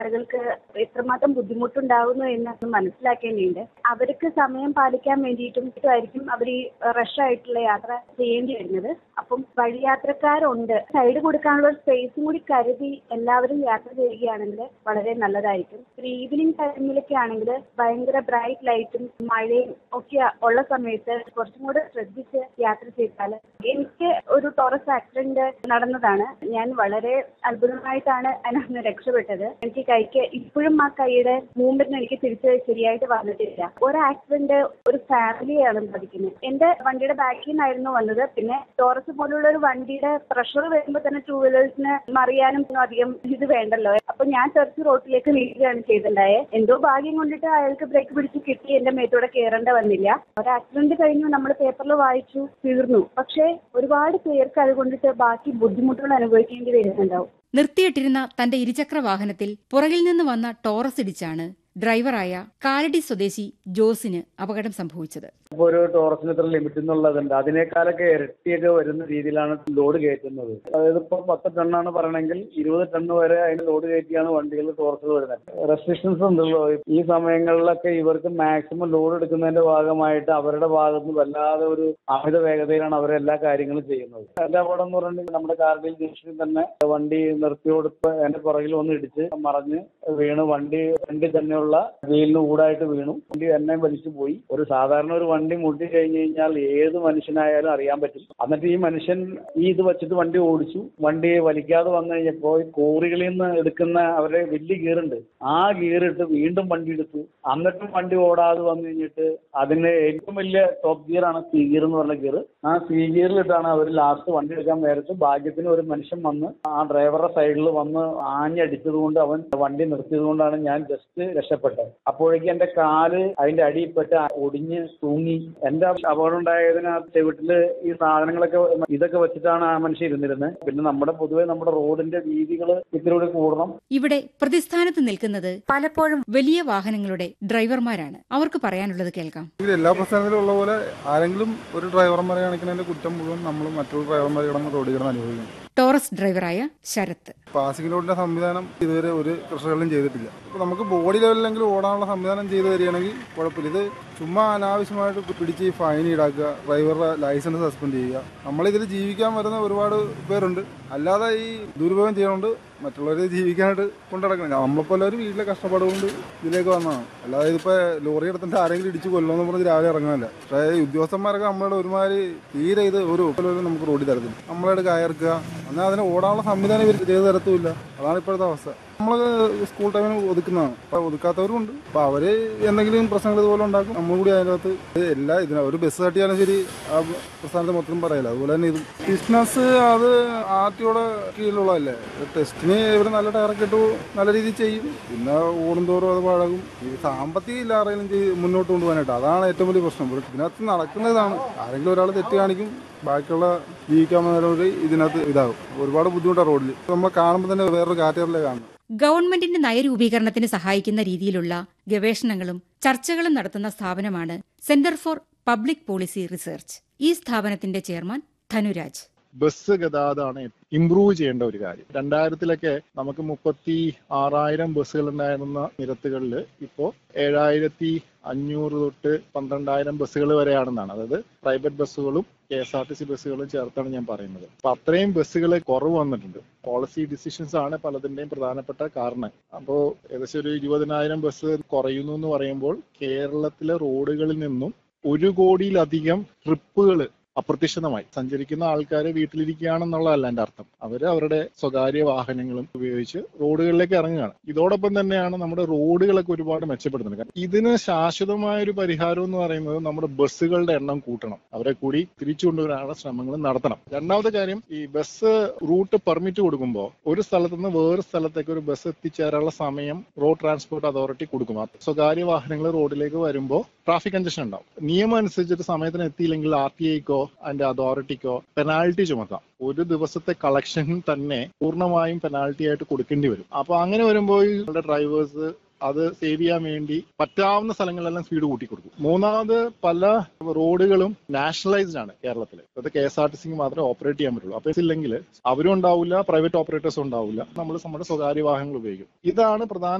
ആളുകൾക്ക് എത്രമാത്രം ബുദ്ധിമുട്ടുണ്ടാകുന്നു എന്ന് മനസ്സിലാക്കേണ്ടിയുണ്ട് അവർക്ക് സമയം പാലിക്കാൻ വേണ്ടിയിട്ടും ആയിരിക്കും അവർ ഈ റഷ് ആയിട്ടുള്ള യാത്ര ചെയ്യേണ്ടി വരുന്നത് അപ്പം വഴിയാത്രക്കാരുണ്ട് സൈഡ് കൊടുക്കാനുള്ള ഒരു സ്പേസും കൂടി കരുതി എല്ലാവരും യാത്ര ചെയ്യുകയാണെങ്കിൽ വളരെ നല്ലതായിരിക്കും ഒരു ഈവനിങ് ടൈമിലൊക്കെ ആണെങ്കിൽ ഭയങ്കര ബ്രൈറ്റ് ലൈറ്റും മഴയും ഒക്കെ ഉള്ള സമയത്ത് കുറച്ചും കൂടെ ശ്രദ്ധിച്ച് യാത്ര ചെയ്താൽ എനിക്ക് ഒരു ടോറസ് ആക്സിഡന്റ് നടന്നതാണ് ഞാൻ വളരെ അത്ഭുതമായിട്ടാണ് അതിനകത്ത് രക്ഷപ്പെട്ടത് എനിക്ക് കൈക്ക് ഇപ്പോഴും ആ കൈയുടെ മൂവ്മെന്റ് എനിക്ക് തിരിച്ച് ശരിയായിട്ട് വന്നിട്ടില്ല ഒരു ആക്സിഡന്റ് ഒരു ഫാമിലിയാണ് ബാധിക്കുന്നത് എന്റെ വണ്ടിയുടെ ബാക്കിൽ നിന്നായിരുന്നു വന്നത് പിന്നെ ടോറസ് പോലുള്ള ഒരു വണ്ടിയുടെ പ്രഷർ വരുമ്പോൾ തന്നെ ടൂ വീലേഴ്സിന് മറിയാനും ഒന്നും അധികം ഇത് വേണ്ടല്ലോ അപ്പൊ ഞാൻ തെറിച്ച് റോട്ടിലേക്ക് വീഴുകയാണ് ചെയ്തിട്ടുണ്ടായത് എന്തോ ഭാഗ്യം കൊണ്ടിട്ട് അയാൾക്ക് ബ്രേക്ക് പിടിച്ച് കിട്ടി എന്റെ മേത്തൂടെ കയറേണ്ട വന്നില്ല ഒരു ആക്സിഡന്റ് കഴിഞ്ഞു നമ്മൾ പേപ്പറിൽ വായിച്ചു തീർന്നു പക്ഷേ ഒരുപാട് പേർക്ക് അതുകൊണ്ടിട്ട് ബാക്കി ബുദ്ധിമുട്ടുകൾ അനുഭവിക്കേണ്ടി വരുന്നുണ്ടാവും നിർത്തിയിട്ടിരുന്ന തന്റെ ഇരുചക്ര വാഹനത്തിൽ പുറകിൽ നിന്ന് വന്ന ടോറസ് ഇടിച്ചാണ് ഡ്രൈവറായ കാലടി സ്വദേശി ജോസിന് അപകടം സംഭവിച്ചത് ഇപ്പൊ ഒരു ടോറസിന് ഇത്ര ലിമിറ്റ് എന്നുള്ളതുണ്ട് അതിനേക്കാളൊക്കെ ഇരട്ടിയൊക്കെ വരുന്ന രീതിയിലാണ് ലോഡ് കയറ്റുന്നത് അതായത് ഇപ്പൊ പത്ത് ടണ്ണാണ് പറയണമെങ്കിൽ ഇരുപത് ടണ്ണ് വരെ അതിന് ലോഡ് കയറ്റിയാണ് വണ്ടികൾ ടോറസിൽ വരുന്നത് റെസ്ട്രിക്ഷൻസ് ഉണ്ടല്ലോ ഈ സമയങ്ങളിലൊക്കെ ഇവർക്ക് മാക്സിമം ലോഡ് എടുക്കുന്നതിന്റെ ഭാഗമായിട്ട് അവരുടെ ഭാഗത്ത് നിന്ന് വല്ലാതെ ഒരു അമിത വേഗതയിലാണ് അവർ എല്ലാ കാര്യങ്ങളും ചെയ്യുന്നത് എന്റെ അപകടം എന്ന് പറഞ്ഞിട്ടുണ്ടെങ്കിൽ നമ്മുടെ കാർഗിൽ ജംഗ്ഷനിൽ തന്നെ വണ്ടി നിർത്തിയോടുത്ത് എന്റെ പുറകിൽ വന്ന് ഇടിച്ച് മറിഞ്ഞ് വീണ് വണ്ടി ഫ്രണ്ടിൽ തന്നെയുള്ള വീലിന് ഊടായിട്ട് വീണു വണ്ടി എന്നെ വലിച്ചു പോയി ഒരു സാധാരണ ഒരു വണ്ടി മുട്ടി കഴിഞ്ഞു കഴിഞ്ഞാൽ ഏത് മനുഷ്യനായാലും അറിയാൻ പറ്റും എന്നിട്ട് ഈ മനുഷ്യൻ ഈ ഇത് വെച്ചിട്ട് വണ്ടി ഓടിച്ചു വണ്ടി വലിക്കാതെ വന്നു കഴിഞ്ഞപ്പോൾ ഈ കോറികളിൽ നിന്ന് എടുക്കുന്ന അവരുടെ വലിയ ഗിയറുണ്ട് ആ ഗിയർ ഇട്ട് വീണ്ടും വണ്ടി എടുത്തു എന്നിട്ടും വണ്ടി ഓടാതെ വന്നു കഴിഞ്ഞിട്ട് അതിന് ഏറ്റവും വലിയ ടോപ്പ് ഗിയർ ആണ് സി ഗിയർ എന്ന് പറഞ്ഞ ഗിയർ ആ സി ഗിയറിലിട്ടാണ് അവർ ലാസ്റ്റ് വണ്ടി എടുക്കാൻ നേരത്ത് ഭാഗ്യത്തിന് ഒരു മനുഷ്യൻ വന്ന് ആ ഡ്രൈവറുടെ സൈഡിൽ വന്ന് ആഞ്ഞടിച്ചത് കൊണ്ട് അവൻ വണ്ടി നിർത്തിയത് കൊണ്ടാണ് ഞാൻ ജസ്റ്റ് രക്ഷപ്പെട്ടത് അപ്പോഴേക്കും എന്റെ കാല് അതിന്റെ അടിയിൽപ്പെട്ട് ഒടിഞ്ഞ് തൂങ്ങി എന്റെ അപകടം ഉണ്ടായതിനകത്ത് ചെവിട്ടില് ഈ സാധനങ്ങളൊക്കെ ഇതൊക്കെ വെച്ചിട്ടാണ് ആ മനുഷ്യൻ ഇരുന്നിരുന്നത് പിന്നെ നമ്മുടെ പൊതുവെ നമ്മുടെ റോഡിന്റെ വീതികൾ ഇത്തിരി കൂടി കൂടണം ഇവിടെ പ്രതിസ്ഥാനത്ത് നിൽക്കുന്നത് പലപ്പോഴും വലിയ വാഹനങ്ങളുടെ ഡ്രൈവർമാരാണ് അവർക്ക് പറയാനുള്ളത് കേൾക്കാം ഇതിൽ എല്ലാ പ്രസ്ഥാനത്തിലും ഉള്ള പോലെ ആരെങ്കിലും ഒരു ഡ്രൈവർമാരെ കാണിക്കുന്നതിന്റെ കുറ്റം മുഴുവൻ നമ്മൾ മറ്റുള്ള ഡ്രൈവർമാരെ കിടന്ന് റോഡിൽ കിടന്ന് അനുഭവിക്കും ടോറസ് ഡ്രൈവറായ ശരത്ത് പാസിംഗ് റോഡിന്റെ സംവിധാനം ഇതുവരെ ഒരു കൃഷികളും ചെയ്തിട്ടില്ല അപ്പോൾ നമുക്ക് ബോഡി ലെവലിലെങ്കിലും ഓടാനുള്ള സംവിധാനം ചെയ്തു തരികയാണെങ്കിൽ കുഴപ്പമില്ല ഇത് ചുമ്മാ അനാവശ്യമായിട്ട് പിടിച്ച് ഫൈൻ ഈടാക്കുക ഡ്രൈവറുടെ ലൈസൻസ് സസ്പെൻഡ് ചെയ്യുക നമ്മളിതിൽ ജീവിക്കാൻ വരുന്ന ഒരുപാട് പേരുണ്ട് അല്ലാതെ ഈ ദുരുപയോഗം ചെയ്യുന്നുണ്ട് മറ്റുള്ളവരെ ജീവിക്കാനായിട്ട് കൊണ്ടുനടക്കണം നമ്മളെപ്പോലെ ഒരു വീട്ടിലെ കഷ്ടപ്പാട് കൊണ്ട് ഇതിലേക്ക് വന്നതാണ് അല്ലാതെ ഇതിപ്പോൾ ലോറി എടുത്തിട്ട് ആരെങ്കിലും ഇടിച്ച് കൊല്ലുമെന്ന് പറഞ്ഞ് രാവിലെ ഇറങ്ങാനില്ല പക്ഷേ ഈ ഉദ്യോഗസ്ഥന്മാരൊക്കെ നമ്മളോട് ഒരുമാതിരി തീരെ ഇത് ഒരു പോലും നമുക്ക് റോഡിൽ തരത്തില്ല നമ്മളോട് കയർക്കുക എന്നാൽ അതിന് ഓടാനുള്ള സംവിധാനം ഇവർ ചെയ്തു തരത്തുമില്ല അതാണ് ഇപ്പോഴത്തെ അവസ്ഥ നമ്മൾ സ്കൂൾ ടൈമിന് ഒതുക്കുന്നതാണ് അപ്പോൾ ഒതുക്കാത്തവരും ഉണ്ട് അപ്പോൾ അവർ എന്തെങ്കിലും പ്രശ്നങ്ങൾ ഇതുപോലെ ഉണ്ടാക്കും നമ്മൾ കൂടി അതിനകത്ത് ഇത് എല്ലാ ഇതിന് ഒരു ബസ് തട്ടിയാലും ശരി ആ പ്രസ്ഥാനത്ത് മൊത്തം പറയില്ല അതുപോലെ തന്നെ ഇത് ബിസിനസ് അത് ആർ ടിയുടെ കീഴിലുള്ളതല്ലേ ടെസ്റ്റിന് ഇവർ നല്ല ടയറൊക്കെ ഇട്ടു നല്ല രീതിയിൽ ചെയ്യും പിന്നെ ഓടുന്തോറും അത് പഴകും ഈ സാമ്പത്തികം ഇല്ല ആരെങ്കിലും ചെയ്ത് മുന്നോട്ട് കൊണ്ടുപോകാനായിട്ട് അതാണ് ഏറ്റവും വലിയ പ്രശ്നം ഇവിടെ ഇതിനകത്ത് നടക്കുന്നതാണ് ആരെങ്കിലും ഒരാൾ തെറ്റ് കാണിക്കും ബാക്കിയുള്ള ജീവിക്കാൻ വന്നവർ ഇതിനകത്ത് ഇതാകും ഒരുപാട് ബുദ്ധിമുട്ടാണ് റോഡിൽ നമ്മൾ കാണുമ്പോൾ തന്നെ വേറൊരു കാറ്റഗറിലേ കാണും ഗവൺമെന്റിന്റെ നയരൂപീകരണത്തിന് സഹായിക്കുന്ന രീതിയിലുള്ള ഗവേഷണങ്ങളും ചർച്ചകളും നടത്തുന്ന സ്ഥാപനമാണ് centre for public policy research ഈ സ്ഥാപനത്തിന്റെ ചെയർമാൻ ധനുരാജ് ബസ് ഗതാഗതമാണ് ഇംപ്രൂവ് ചെയ്യേണ്ട ഒരു കാര്യം രണ്ടായിരത്തിലൊക്കെ നമുക്ക് മുപ്പത്തി ആറായിരം ബസ്സുകൾ ഉണ്ടായിരുന്ന നിരത്തുകളിൽ ഇപ്പോൾ ഏഴായിരത്തി അഞ്ഞൂറ് തൊട്ട് പന്ത്രണ്ടായിരം ബസ്സുകൾ വരെയാണെന്നാണ് അതായത് പ്രൈവറ്റ് ബസ്സുകളും K S R T C ബസ്സുകളും ചേർത്താണ് ഞാൻ പറയുന്നത് അപ്പൊ അത്രയും ബസ്സുകൾ കുറവ് വന്നിട്ടുണ്ട് പോളിസി ഡിസിഷൻസ് ആണ് പലതിന്റെയും പ്രധാനപ്പെട്ട കാരണം അപ്പോൾ ഏകദേശം ഒരു ഇരുപതിനായിരം ബസ് കുറയുന്നു എന്ന് പറയുമ്പോൾ കേരളത്തിലെ റോഡുകളിൽ നിന്നും ഒരു കോടിയിലധികം ട്രിപ്പുകൾ അപ്രത്യക്ഷിതമായി സഞ്ചരിക്കുന്ന ആൾക്കാർ വീട്ടിലിരിക്കുകയാണെന്നുള്ളതല്ല എൻ്റെ അർത്ഥം അവർ അവരുടെ സ്വകാര്യ വാഹനങ്ങളും ഉപയോഗിച്ച് റോഡുകളിലേക്ക് ഇറങ്ങുകയാണ് ഇതോടൊപ്പം തന്നെയാണ് നമ്മുടെ റോഡുകളൊക്കെ ഒരുപാട് മെച്ചപ്പെടുന്നത് കാരണം ഇതിന് ശാശ്വതമായ ഒരു പരിഹാരം എന്ന് പറയുന്നത് നമ്മുടെ ബസ്സുകളുടെ എണ്ണം കൂട്ടണം അവരെ കൂടി തിരിച്ചു കൊണ്ടുവരാനുള്ള ശ്രമങ്ങൾ നടത്തണം രണ്ടാമത്തെ കാര്യം ഈ ബസ് റൂട്ട് പെർമിറ്റ് കൊടുക്കുമ്പോൾ ഒരു സ്ഥലത്ത് നിന്ന് വേറെ സ്ഥലത്തേക്ക് ഒരു ബസ് എത്തിച്ചേരാനുള്ള സമയം റോഡ് ട്രാൻസ്പോർട്ട് അതോറിറ്റി കൊടുക്കും അത് സ്വകാര്യ വാഹനങ്ങൾ റോഡിലേക്ക് വരുമ്പോൾ ട്രാഫിക് കൺജഷൻ ഉണ്ടാവും നിയമം അനുസരിച്ചിട്ട് സമയത്തിന് എത്തിയില്ലെങ്കിൽ ആർ ടി ഐക്കോ അതിന്റെ അതോറിറ്റിക്കോ പെനാൽറ്റി ചുമത്താം ഒരു ദിവസത്തെ കളക്ഷൻ തന്നെ പൂർണ്ണമായും പെനാൽറ്റി ആയിട്ട് കൊടുക്കേണ്ടി വരും അപ്പൊ അങ്ങനെ വരുമ്പോൾ ഡ്രൈവേഴ്സ് അത് സേവ് ചെയ്യാൻ വേണ്ടി പറ്റാവുന്ന സ്ഥലങ്ങളിലെല്ലാം സ്പീഡ് കൂട്ടി കൊടുക്കും മൂന്നാമത് പല റോഡുകളും നാഷണലൈസ്ഡ് ആണ് കേരളത്തിൽ അത് കെ എസ് ആർ ടി സിക്ക് മാത്രമേ ഓപ്പറേറ്റ് ചെയ്യാൻ പറ്റുള്ളൂ അപ്പൊ ഇല്ലെങ്കിൽ അവരും ഉണ്ടാവില്ല പ്രൈവറ്റ് ഓപ്പറേറ്റേഴ്സും ഉണ്ടാവില്ല നമ്മൾ നമ്മുടെ സ്വകാര്യ വാഹനങ്ങൾ ഉപയോഗിക്കും ഇതാണ് പ്രധാന